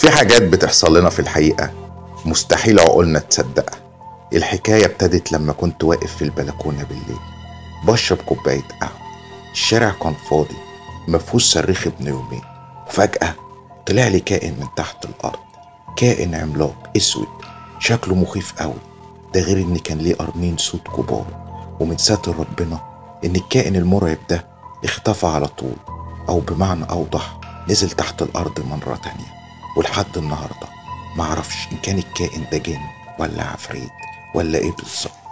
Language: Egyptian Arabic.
في حاجات بتحصل لنا في الحقيقة مستحيل عقولنا تصدقها الحكاية ابتدت لما كنت واقف في البلكونة بالليل بشرب كوباية قهوة الشارع كان فاضي مفهوش صريخ ابن يومين وفجأة طلع لي كائن من تحت الأرض كائن عملاق أسود شكله مخيف قوي ده غير إن كان ليه قرنين صوت كبار ومن ساتر ربنا إن الكائن المرعب ده اختفى على طول أو بمعنى أوضح نزل تحت الأرض مرة تانية ولحد النهاردة معرفش إن كان الكائن ده جن ولا عفريت ولا إيه بالظبط